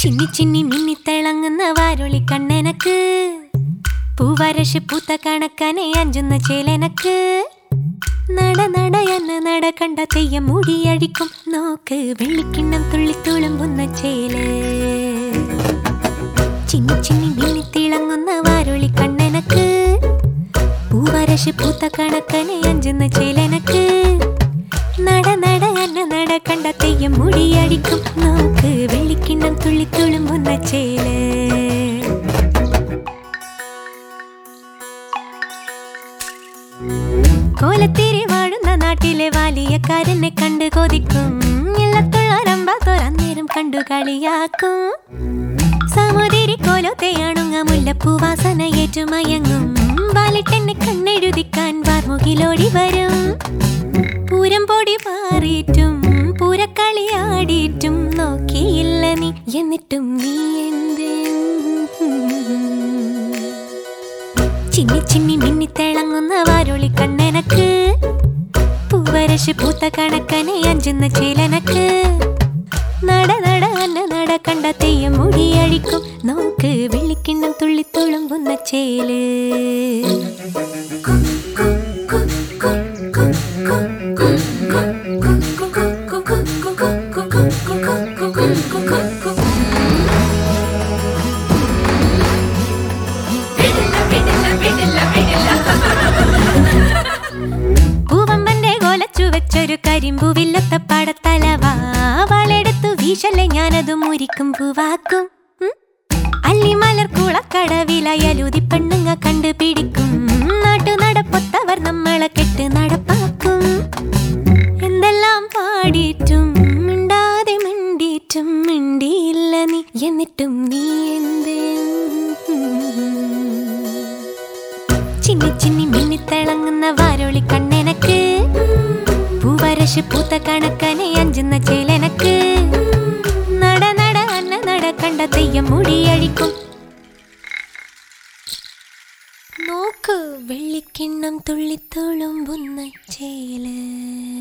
ചിന്നി ചിന്നി മിന്നിത്തിളങ്ങുന്ന വാരൊളി കണ്ണെനക്ക് പൂവരശ് പൂത്ത കണക്കനെ അഞ്ചുന്ന ചേലനക്ക് നട നട എന്ന നട കണ്ട തെയ്യം മുടിയഴിക്കും നോക്ക് വെള്ളിക്കിണ്ണം തുള്ളിത്തുളുമ്പുന്ന ചേല് ചിന്നി ചിന്നി മിന്നിത്തിളങ്ങുന്ന വാരൊളി കണ്ണെനക്ക് പൂവരശ് പൂത്ത കണക്കനെ അഞ്ചുന്ന ചേലനക്ക് നട നട എന്ന നട കണ്ട തെയ്യം മുടിയടിക്കും നോക്ക് വെള്ളിക്കിണ്ണം തുള്ളിത്തുളുമ്പുന്ന ചേല് കോലത്തേരി വാഴുന്ന നാട്ടിലെ വാലിയക്കാരനെ കണ്ട് കൊതിക്കും ഇല്ലത്തുള്ളരമ്പ തുറന്നേരം കണ്ടു കളിയാക്കും സമുതിരി കോലത്തെയാണുങ്ങ മുല്ലപ്പൂവാസന ഏറ്റുമയങ്ങും വാലിട്ടെന്നെ കണ്ണെഴുതിക്കാൻ വാർമുകിലോടി വരും പൂരം പൊടി മാറിയിട്ടും പൂരക്കളിയാടിയിട്ടും നോക്കിയില്ല നീ എന്നിട്ടും നീ എന്ത് ചിന്നി ചിന്നി മിന്നിത്തിളങ്ങുന്ന വാരൊളി കണ്ണെനക്ക് പൂവരശ് പൂത്ത കണക്കനെ അഞ്ചുന്ന ചേലനക്ക് നട നട അന്ന നട കണ്ട തെയ്യം മുടിയഴിക്കും നോക്ക് വെള്ളിക്കിണ്ണം തുള്ളിത്തുളുമ്പുന്ന ചേല് പൂവമ്പന്റെ കോലച്ചു വെച്ചൊരു കരിമ്പൂവില്ലത്ത പടത്തലവാ വളെടുത്തു വീശല്ലേ ഞാനത് മുരിക്കും പൂവാക്കും ഉം. അല്ലിമലർ കുളക്കടവിലയലുതി പെണ്ണുങ്ങ കണ്ടുപിടിക്കും നാട്ടു നടപ്പൊത്തവർ നമ്മളെ കെട്ട് നടപ്പാക്കും എന്തെല്ലാം പാടിയിട്ടും മിണ്ടാതെ മിണ്ടിയിട്ടും മിണ്ടിയില്ല നീ എന്നിട്ടും നീ എന്തേ ചിന്നി ചിന്നി മിന്നിത്തിളങ്ങുന്ന വാരൊളി കണ്ണെനക്ക് പൂവരശ് പൂത്ത കണക്കനെ അഞ്ചുന്ന ചേലനക്ക് നട നട അന്ന നട കണ്ട തെയ്യം മുടിയഴിക്കും നോക്ക് വെള്ളിക്കിണ്ണം തുള്ളിത്തുളുമ്പുന്ന ചേല്